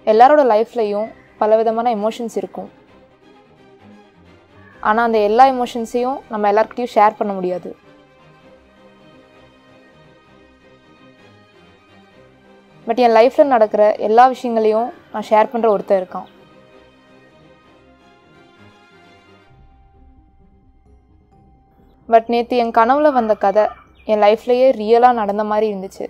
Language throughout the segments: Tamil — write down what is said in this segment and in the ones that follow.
எல்லாரோட லைஃப்லையும் பலவிதமான எமோஷன்ஸ் இருக்கும் ஆனால் அந்த எல்லா எமோஷன்ஸையும் நம்ம எல்லாருக்கிட்டையும் ஷேர் பண்ண முடியாது பட் என் லைஃப்பில் நடக்கிற எல்லா விஷயங்களையும் நான் ஷேர் பண்ணுற ஒருத்தர் இருக்கான் பட் நேற்று என் கனவுல வந்த கதை என் லைஃப்லேயே ரியலாக நடந்த மாதிரி இருந்துச்சு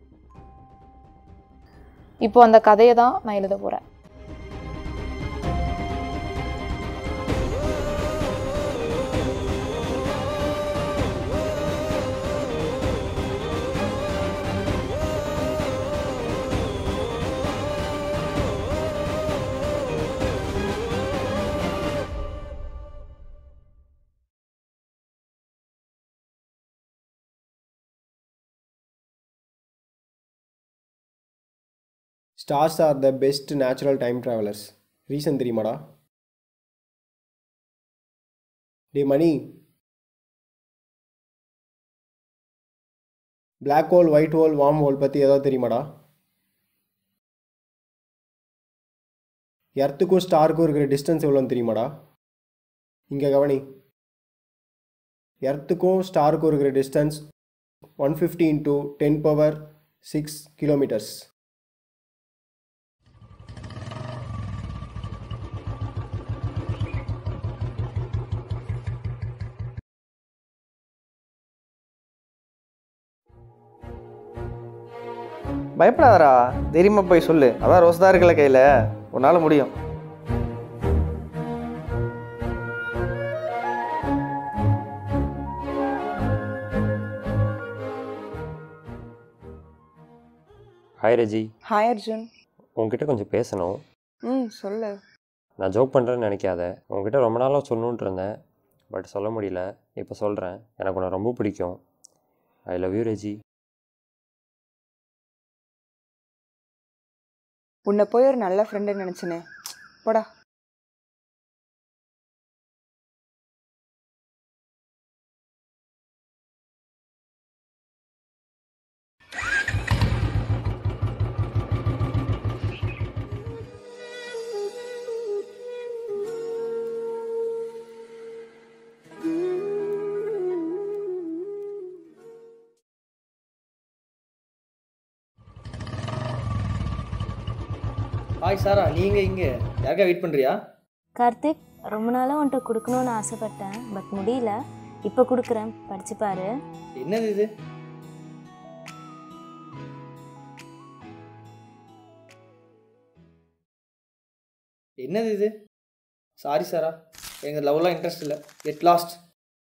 இப்போ அந்த கதையை தான் நான் எழுத போகிறேன் stars are the best natural time travellers reason தெரியுமாடா டே Mani black hole white hole wormhole பற்றி ஏதாவது தெரியுமாடா எர்த்துக்கும் ஸ்டாருக்கும் இருக்கிற டிஸ்டன்ஸ் எவ்வளோன்னு தெரியுமாடா இங்கே கவனி எர்த்துக்கும் ஸ்டாருக்கும் இருக்கிற distance one fifty into ten power six kilometres பயப்படாதடா தைரியமாக போய் சொல்லு அதான் ரோஸ் தான் இருக்கல கையில் உன்னால் முடியும் ஹாய் ரஜி ஹாய் அர்ஜுன் உங்ககிட்ட கொஞ்சம் பேசணும் ம் சொல்லு நான் ஜோக் பண்ணுறேன்னு நினைக்காத உங்ககிட்ட ரொம்ப நாளாக சொல்லணுன்ட்டு இருந்தேன் பட் சொல்ல முடியல இப்போ சொல்கிறேன் எனக்கு உன்னை ரொம்ப பிடிக்கும் ஐ லவ் யூ ரெஜி உன்னை போய் ஒரு நல்ல ஃப்ரெண்டுன்னு நினச்சினே போடா ஹாய் சாரா நீங்கள் இங்கே யாருக்கா வெயிட் பண்ணுறியா கார்த்திக் ரொம்ப நாளாக உன்கிட்ட கொடுக்கணும்னு ஆசைப்பட்டேன் பட் முடியல இப்போ கொடுக்குறேன் படிச்சு பாரு என்னது இது என்னது இது சாரி சாரா எங்கள் லவ்லாம் இன்ட்ரெஸ்ட் இல்லை எட் லாஸ்ட்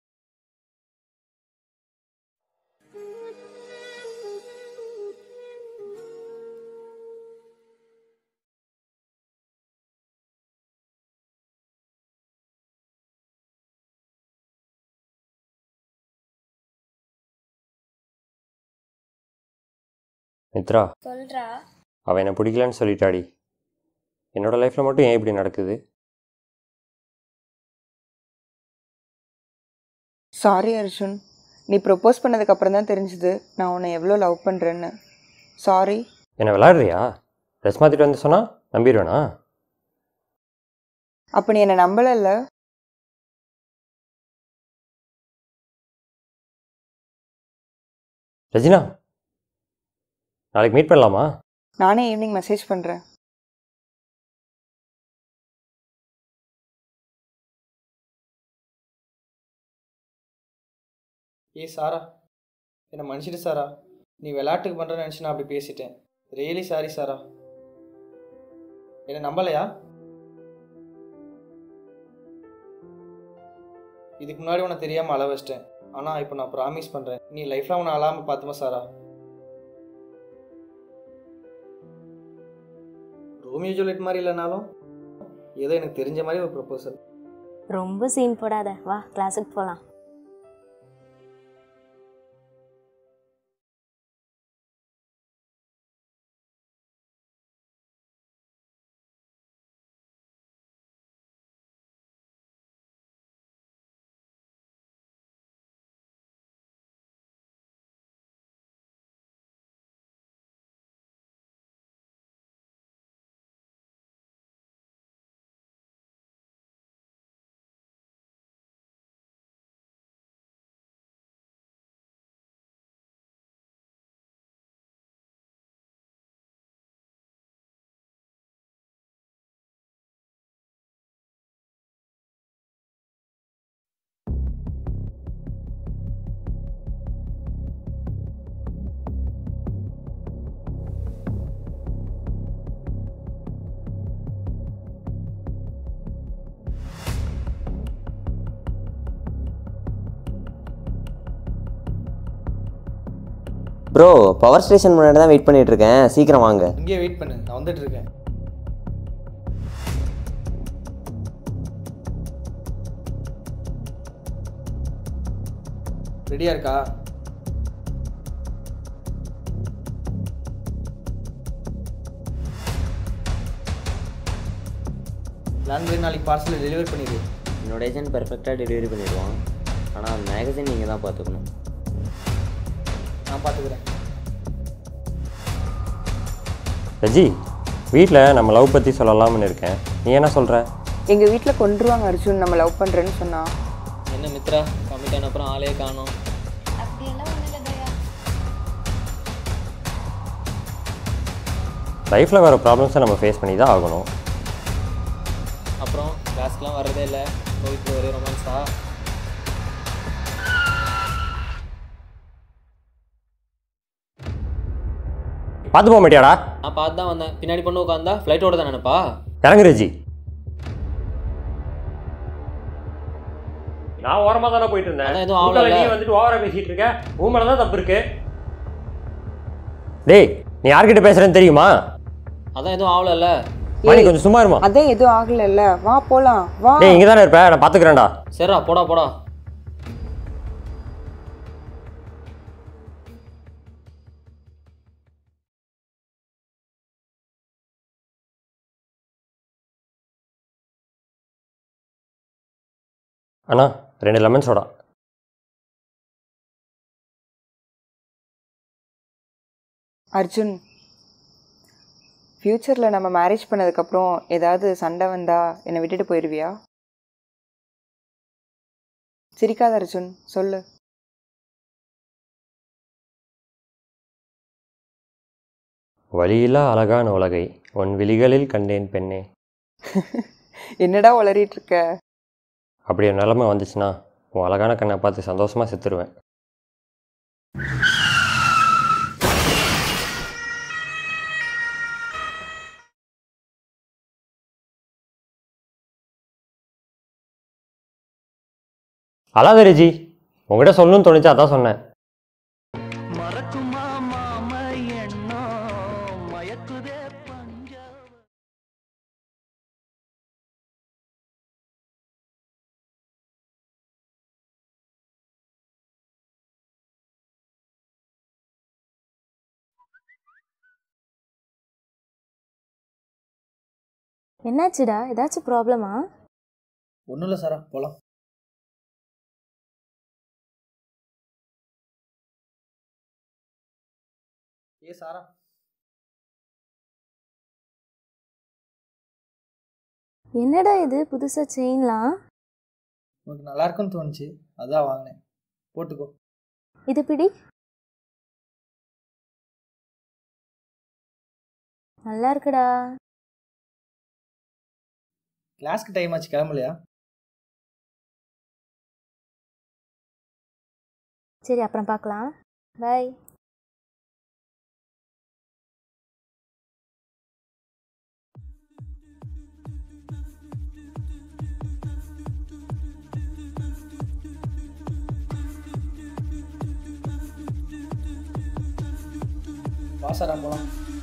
மித்ரா சொல்கிறா அவள் என்னை பிடிக்கலன்னு சொல்லிட்டாடி என்னோடய லைஃப்பில் மட்டும் ஏன் இப்படி நடக்குது சாரி அர்ஜுன் நீ ப்ரொப்போஸ் பண்ணதுக்கு அப்புறம் தான் தெரிஞ்சுது நான் உன்னை எவ்வளோ லவ் பண்ணுறேன்னு சாரி என்னை விளாடுறியா ட்ரெஸ் மாற்றிட்டு வந்து சொன்னால் நம்பிடுவேனா அப்போ நீ என்னை நம்பலைல்ல ரஜினா நாளைக்கு மீட் பண்ணலாமா நானே ஈவினிங் மெசேஜ் பண்ணுறேன் ஏய் சாரா என்னை மன்னிச்சிடு சாரா நீ விளையாட்டுக்கு பண்ணுறேன்னு நினச்சி நான் அப்படி பேசிட்டேன் ரியலி சாரி சாரா என்னை நம்பலையா இதுக்கு முன்னாடி உனக்கு தெரியாமல் அள வச்சிட்டேன் ஆனால் இப்போ நான் ப்ராமிஸ் பண்ணுறேன் நீ லைஃப்பில் உன்னை அழாமல் பார்த்துமா சாரா ரோமியோ ஜூலியட் மாதிரி இல்லைனாலும் ஏதோ எனக்கு தெரிஞ்ச மாதிரி ஒரு ப்ரொபோசல் ரொம்ப சீன் போடாத வா கிளாஸுக்கு போகலாம் ப்ரோ பவர் ஸ்டேஷன் முன்னாடி தான் வெயிட் பண்ணிட்டு இருக்கேன் சீக்கிரம் வாங்க இங்கேயே வெயிட் பண்ணு நான் வந்துட்டு இருக்கேன் ரெடியா இருக்கா லேண்ட்லைன் நாளைக்கு பார்சல் டெலிவரி பண்ணிடு என்னோட ஏஜென்ட் பெர்ஃபெக்டாக டெலிவரி பண்ணிடுவான் ஆனால் மேகசின் நீங்கள் தான் பார்த்துக்கணும் நான் பார்த்துக்கிறேன் ரஜி வீட்டில் நம்ம லவ் பற்றி சொல்லலாம்னு இருக்கேன் நீ என்ன சொல்கிற எங்கள் வீட்டில் கொண்டுருவாங்க அர்ஜுன் நம்ம லவ் பண்ணுறேன்னு சொன்னா என்ன மித்ரா கமிட் ஆன அப்புறம் ஆளே காணோம் லைஃப்பில் வர ப்ராப்ளம்ஸை நம்ம ஃபேஸ் பண்ணி தான் ஆகணும் அப்புறம் கிளாஸ்க்குலாம் வர்றதே இல்லை கோவிக்கு ஒரே ரொமான்ஸா பார்த்து போக மாட்டியாடா நான் பார்த்து தான் வந்தேன் பின்னாடி பொண்ணு உட்காந்தா ஃப்ளைட்டோட தான் நினைப்பா இறங்கு ரஜி நான் ஓரமாக தானே போயிட்டு இருந்தேன் அதான் எதுவும் ஆகலைல்ல. நீ வந்துட்டு ஓவரா பேசிட்டு இருக்க உன் மேலே தான் தப்பு இருக்கு டேய் நீ யார்கிட்ட பேசுறேன்னு தெரியுமா அதான் எதுவும் ஆகலைல்ல மணி கொஞ்சம் சும்மா இருமா அதான் எதுவும் ஆகலைல்ல வா போலாம் வா டேய் இங்கே தானே இருப்ப நான் பார்த்துக்கிறேன்டா சரிடா போடா போடா அண்ணா ரெண்டு லெமன் சோடா அர்ஜுன் ஃப்யூச்சரில் நம்ம மேரேஜ் பண்ணதுக்கப்புறம் ஏதாவது சண்டை வந்தா என்னை விட்டுட்டு போயிடுவியா சிரிக்காத அர்ஜுன் சொல்லு வழியில்லா அழகான உலகை உன் விழிகளில் கண்டேன் பெண்ணே என்னடா உளறிட்டு இருக்க அப்படி ஒரு நிலைமை வந்துச்சுன்னா உன் அழகான கண்ணை பார்த்து சந்தோஷமாக செத்துருவேன் அழாத ரஜி உங்ககிட்ட சொல்லணும்னு தோணுச்சு அதான் சொன்னேன் என்னாச்சுடா ஏதாச்சும் ப்ராப்ளமா ஒன்றும் இல்லை சாரா போகலாம் ஏ சாரா என்னடா இது புதுசாக செயின்லாம் உனக்கு நல்லா இருக்குன்னு தோணுச்சு அதான் வாங்கினேன் போட்டுக்கோ இது பிடி நல்லா இருக்குடா கிளாஸ்க்கு டைம் ஆச்சு கிளம்பலையா சரி அப்புறம் பார்க்கலாம் பை வா சாரா போகலாம்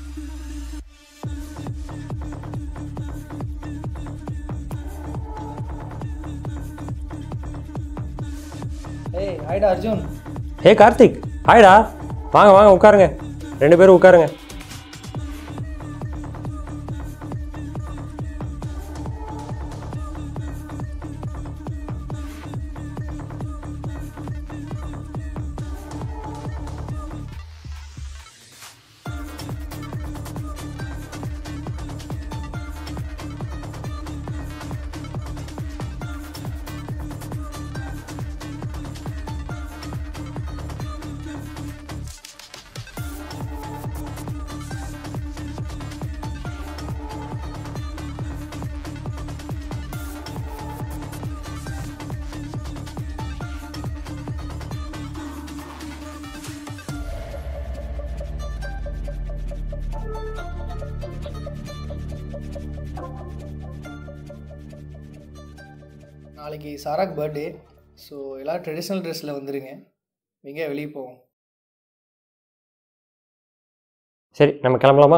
ஏய் ஹாய்டா அர்ஜுன் ஹே கார்த்திக் ஹாய்டா வாங்க வாங்க உட்காருங்க ரெண்டு பேரும் உட்காருங்க நாளைக்கு சாராக்கு பர்த்டே ஸோ எல்லோரும் ட்ரெடிஷ்னல் ட்ரெஸ்ஸில் வந்துடுங்க எங்கேயா வெளியே போவோம் சரி நம்ம கிளம்பலாமா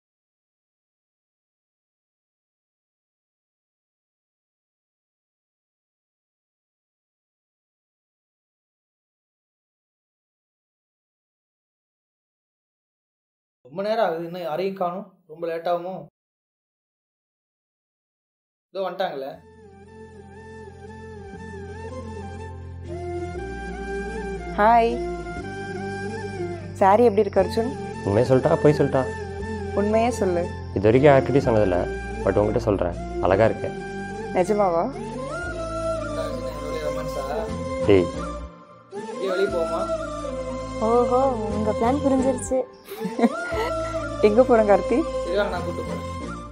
ரொம்ப நேரம் ஆகுது இன்னும் யாரையும் காணும் ரொம்ப லேட் ஆகுமோ இதோ வந்துட்டாங்களே ஹாய் சாரி எப்படி இருக்கு அர்ஜுன் உண்மையை சொல்லிட்டா போய் சொல்லிட்டா உண்மையே சொல்லு இது வரைக்கும் யார்கிட்டையும் சொன்னதில்லை பட் உங்ககிட்ட சொல்கிறேன் அழகாக இருக்கு நிஜமாவா ரொமான்ஸா டேய் இங்கே வெளியே போவோமா ஓஹோ உங்கள் பிளான் புரிஞ்சிருச்சு எங்கே போகிறோம் கார்த்தி சரி வாங்க நான் கூப்பிட்டு போகிறேன்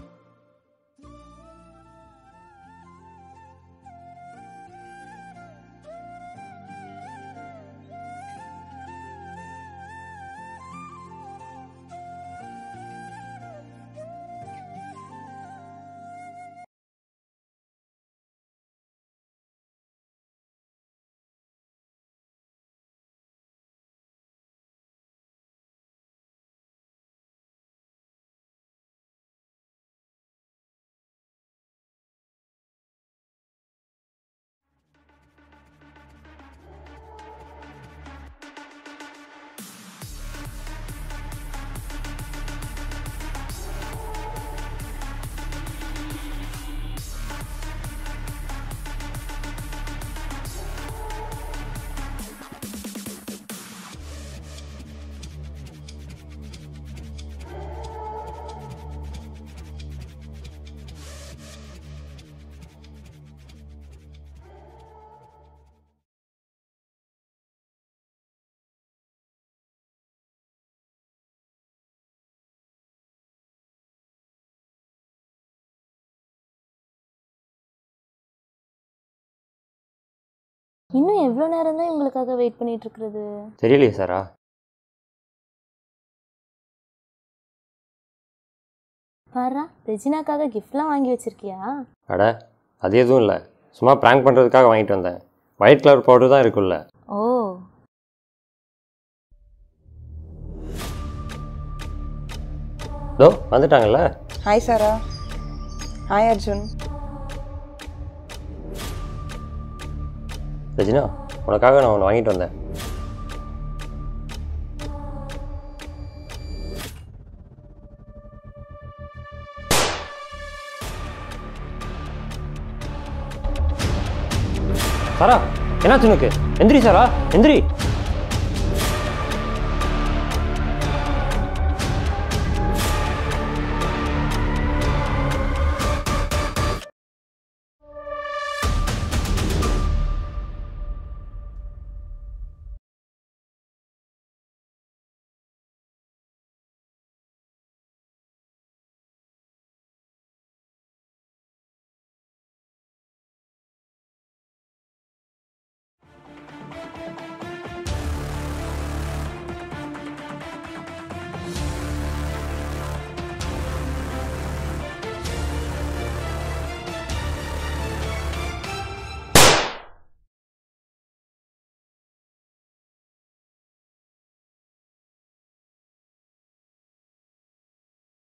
இன்னும் எவ்வளோ நேரம் தான் இவங்களுக்காக வெயிட் பண்ணிட்டு இருக்கிறது தெரியலையே சாரா பாரா ரெஜினாக்காக கிஃப்ட்லாம் வாங்கி வச்சிருக்கியா அட அது எதுவும் இல்லை சும்மா ப்ராங்க் பண்ணுறதுக்காக வாங்கிட்டு வந்தேன் ஒயிட் கலர் பவுடர் தான் இருக்குல்ல ஓ இதோ வந்துட்டாங்கல்ல ஹாய் சாரா ஹாய் அர்ஜுன் ரஜினா உனக்காக நான் ஒன்று வாங்கிட்டு வந்தேன் சாரா என்னாச்சு உனக்கு எந்திரி சாரா எந்திரி